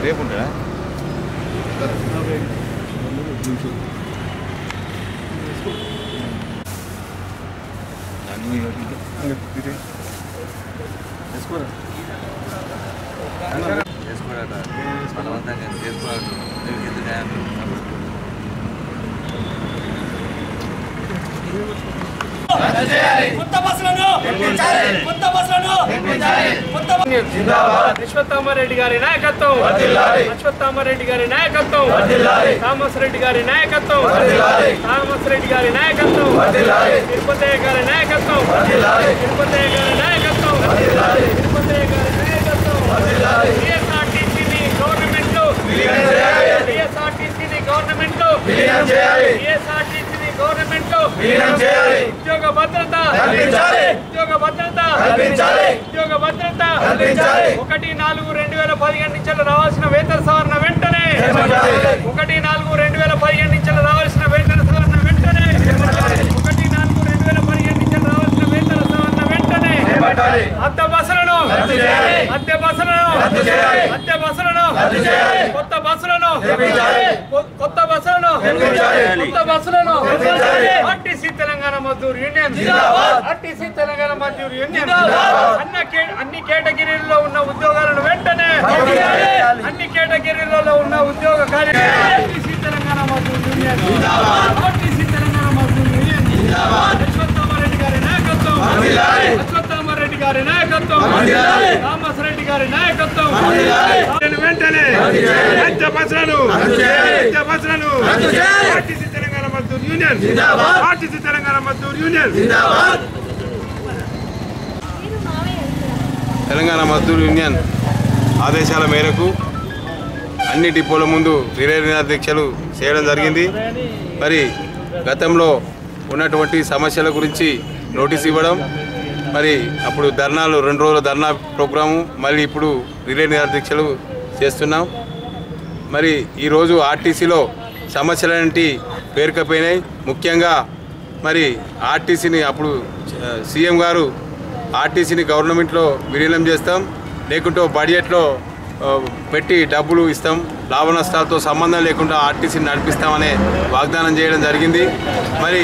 రేపు ఉంటాడా దాన్ని వేసుకోరా చేసుకోడట బలవంతంగా చేసుకోవాలి నువ్వు ఎందుకు ఆయన కొత్త బస్సులను కొత్త బస్సులను కొత్త విశ్వత్థామారెడ్డి గారి నాయకత్వం విశ్వత్థామారెడ్డి గారి నాయకత్వం థామస్ రెడ్డి గారి నాయకత్వం థామస్ రెడ్డి గారి నాయకత్వం తిరుపతయ్య గారి నాయకత్వం తిరుపతయ్య గారి నాయకత్వం తిరుపతయ్య గారి నాయకత్వం టీఎస్ఆర్టీసీని గవర్నమెంట్ టీఎస్ఆర్టీసీని గవర్నమెంట్ టీఎస్ఆర్టీసీని గవర్నమెంట్ ఉద్యోగ భద్రత ఉద్యోగ భద్రత ఉద్యోగ భద్రత ఒకటి నాలుగు రెండు వేల పదిహేను నుంచి రావాల్సిన వేతన సవరణ వెంటనే ఒకటి నాలుగు రెండు వేల పదిహేను నుంచి రావాల్సిన వేతన సవరణ వెంటనే ఒకటి నాలుగు రెండు వేల పదిహేను నుంచి రావాల్సిన వేతన సవరణ వెంటనే అద్దె బస్సులను అద్దె బస్సులను అద్దె బస్సులను కొత్త బస్సులను కొ- కొత్త బస్సులను కొత్త బస్సులను RTC Telangana Mazdoor union RTC Telangana Mazdoor union అన్న కే- అన్ని కేటగిరీల్లో ఉన్న ఉద్యోగాలను వెంటనే అన్ని కేటగిరీలలో ఉన్న ఉద్యోగ కార్య RTC Telangana Mazdoor union RTC Telangana Mazdoor union Ashwathama Reddy గారి నాయకత్వం అశ్వత్థామారెడ్డి గారి నాయకత్వం రామస్ రెడ్డి గారి నాయకత్వం వెంటనే అద్దె బస్సులను అద్దె బస్సులను RTC Telangana Mazdoor union RTC Telangana Mazdoor union Telangana Mazdoor union ఆదేశాల మేరకు అన్ని డిపోల ముందు రిలే దీక్షలు చేయడం జరిగింది మరి గతంలో ఉన్నటువంటి సమస్యల గురించి నోటీస్ ఇవ్వడం మరి అప్పుడు ధర్నాలు రెండు రోజుల ధర్నా ప్రోగ్రాము మళ్ళీ ఇప్పుడు రిలే దీక్షలు చేస్తున్నాం మరి ఈరోజు ఆర్టీసీలో సమస్యలన్నింటి పేరుకపోయినాయి ముఖ్యంగా మరి ఆర్టీసీని అప్పుడు ఆ, సీఎం గారు ఆర్టీసీని గవర్నమెంట్లో విలీనం చేస్తాం లేకుంటే బడ్జెట్లో ఆ, పెట్టి డబ్బులు ఇస్తాం లాభ నష్టాలతో సంబంధం లేకుండా ఆర్టీసీని నడిపిస్తామనే వాగ్దానం చేయడం జరిగింది మరి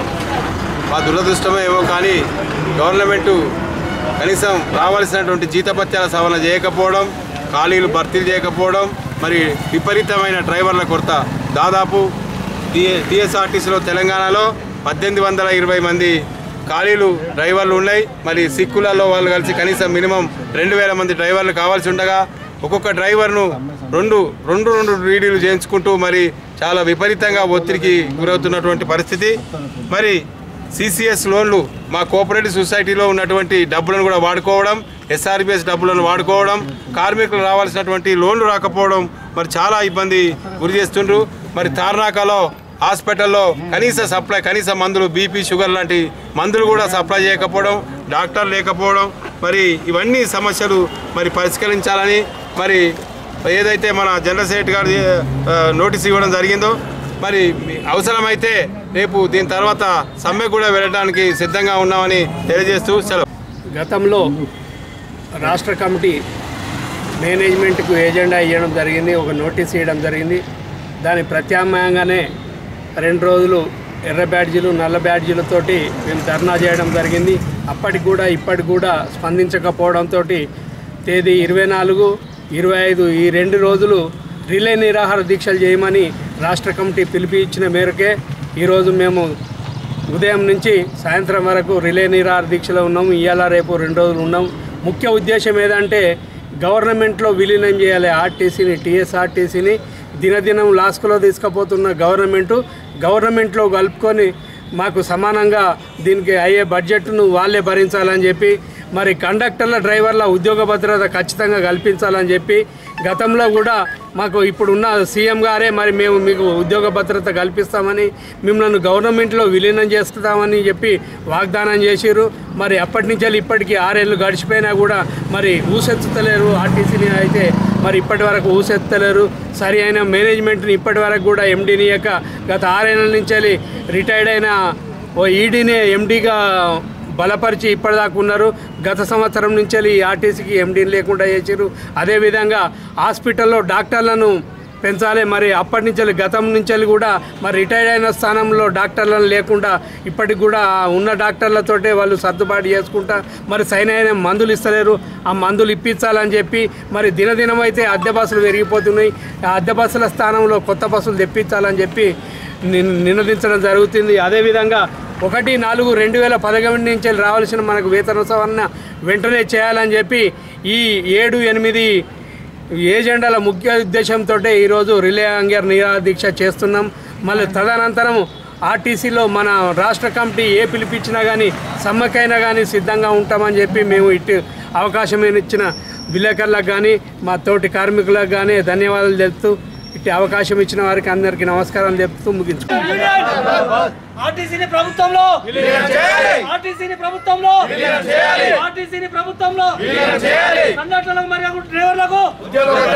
మా దురదృష్టమే ఏమో కానీ గవర్నమెంటు కనీసం రావాల్సినటువంటి జీతపత్యాల సవరణ చేయకపోవడం ఖాళీలు భర్తీలు చేయకపోవడం మరి విపరీతమైన డ్రైవర్ల కొరత దాదాపు టీఏ టీఎస్ఆర్టీసీలో తెలంగాణలో పద్దెనిమిది వందల ఇరవై మంది ఖాళీలు డ్రైవర్లు ఉన్నాయి మరి సిక్కులలో వాళ్ళు కలిసి కనీసం మినిమం రెండు వేల మంది డ్రైవర్లు కావాల్సి ఉండగా ఒక్కొక్క డ్రైవర్ను రెండు రెండు రెండు రీడీలు చేయించుకుంటూ మరి చాలా విపరీతంగా ఒత్తిడికి గురవుతున్నటువంటి పరిస్థితి మరి సిసిఎస్ లోన్లు మా కోఆపరేటివ్ సొసైటీలో ఉన్నటువంటి డబ్బులను కూడా వాడుకోవడం ఎస్ఆర్బిఎస్ డబ్బులను వాడుకోవడం కార్మికులు రావాల్సినటువంటి లోన్లు రాకపోవడం మరి చాలా ఇబ్బంది గురి చేస్తుండ్రు మరి తార్నాకలో హాస్పిటల్లో కనీస సప్లై కనీస మందులు బీపీ షుగర్ లాంటి మందులు కూడా సప్లై చేయకపోవడం డాక్టర్ లేకపోవడం మరి ఇవన్నీ సమస్యలు మరి పరిష్కరించాలని మరి ఏదైతే మన జనరల్ సెక్రటరీ గారు ఆ, నోటీస్ ఇవ్వడం జరిగిందో మరి మీ అవసరమైతే రేపు దీని తర్వాత సమ్మె కూడా వెళ్ళడానికి సిద్ధంగా ఉన్నామని తెలియజేస్తూ సెలవు గతంలో రాష్ట్ర కమిటీ మేనేజ్మెంట్కు ఏజెండా ఇవ్వడం జరిగింది ఒక నోటీస్ ఇవ్వడం జరిగింది దాని ప్రత్యామ్నాయంగానే రెండు రోజులు ఎర్ర బ్యాడ్జీలు నల్ల బ్యాడ్జీలతోటి మేము ధర్నా చేయడం జరిగింది అప్పటికి కూడా ఇప్పటికి కూడా స్పందించకపోవడంతో తేదీ ఇరవై నాలుగు ఇరవై ఐదు ఈ రెండు రోజులు రిలే నిరాహార దీక్షలు చేయమని రాష్ట్ర కమిటీ పిలిపి ఇచ్చిన మేరకే ఈరోజు మేము ఉదయం నుంచి సాయంత్రం వరకు రిలే నిరాహార దీక్షలో ఉన్నాము ఇవాళ రేపు రెండు రోజులు ఉన్నాం ముఖ్య ఉద్దేశం ఏదంటే గవర్నమెంట్లో విలీనం చేయాలి ఆర్టీసీని టీఎస్ఆర్టీసీని దినదినం లాస్కులో తీసుకుపోతున్న గవర్నమెంటు గవర్నమెంట్లో కలుపుకొని మాకు సమానంగా దీనికి అయ్యే బడ్జెట్ను వాళ్ళే భరించాలని చెప్పి మరి కండక్టర్ల డ్రైవర్ల ఉద్యోగ భద్రత ఖచ్చితంగా కల్పించాలని చెప్పి గతంలో కూడా మాకు ఇప్పుడున్న సీఎం గారే మరి మేము మీకు ఉద్యోగ భద్రత కల్పిస్తామని మిమ్మల్ని గవర్నమెంట్లో విలీనం చేస్తామని చెప్పి వాగ్దానం చేసిర్రు మరి అప్పటి నుంచి ఇప్పటికీ ఆరేళ్ళు గడిచిపోయినా కూడా మరి ఊసెత్తుతలేరు ఆర్టీసీని అయితే మరి ఇప్పటి వరకు ఊసెత్తలేరు సరి అయిన మేనేజ్మెంట్ని ఇప్పటి వరకు కూడా ఎండీని యొక్క గత ఆరేళ్ళ నుంచి రిటైర్డ్ అయిన ఓ ఈడీనే ఎండీగా బలపరిచి ఇప్పటిదాకా ఉన్నారు గత సంవత్సరం నుంచి ఈ ఆర్టీసీకి ఎండీని లేకుండా చేసారు అదేవిధంగా హాస్పిటల్లో డాక్టర్లను పెంచాలి మరి అప్పటి నుంచి గతం నుంచి కూడా మరి రిటైర్డ్ అయిన స్థానంలో డాక్టర్లను లేకుండా ఇప్పటికి కూడా ఉన్న డాక్టర్లతోటే వాళ్ళు సర్దుబాటు చేసుకుంటా మరి సైన్ మందులు ఇస్తలేరు ఆ మందులు ఇప్పించాలని చెప్పి మరి దినదినం అయితే అద్దె బస్సులు పెరిగిపోతున్నాయి ఆ అద్దె బస్సుల స్థానంలో కొత్త బస్సులు తెప్పించాలని చెప్పి నిన్- నినదించడం జరుగుతుంది అదేవిధంగా ఒకటి నాలుగు రెండు వేల పదకొండు నుంచి రావాల్సిన మనకు వేతన సవరణ వెంటనే చేయాలని చెప్పి ఈ ఏడు ఎనిమిది ఏజెండాల ముఖ్య ఉద్దేశంతో ఈరోజు రిలే అంగర్ నిరాదీక్ష చేస్తున్నాం మళ్ళీ తదనంతరం ఆర్టీసీలో మన రాష్ట్ర కమిటీ ఏ పిలిపించినా కానీ సమ్మకైనా కానీ సిద్ధంగా ఉంటామని చెప్పి మేము ఇటు అవకాశం ఇచ్చిన విలేకరులకు కానీ మా తోటి కార్మికులకు కానీ ధన్యవాదాలు తెలుపుతూ ఇటు అవకాశం ఇచ్చిన వారికి అందరికీ నమస్కారం చెప్తూ ముగించుకుంటాం ఆర్టీసీని ప్రభుత్వంలో ఆర్టీసీని ప్రభుత్వంలో ఆర్టీసీని ప్రభుత్వంలో కండక్టర్లకు మరియు డ్రైవర్లకు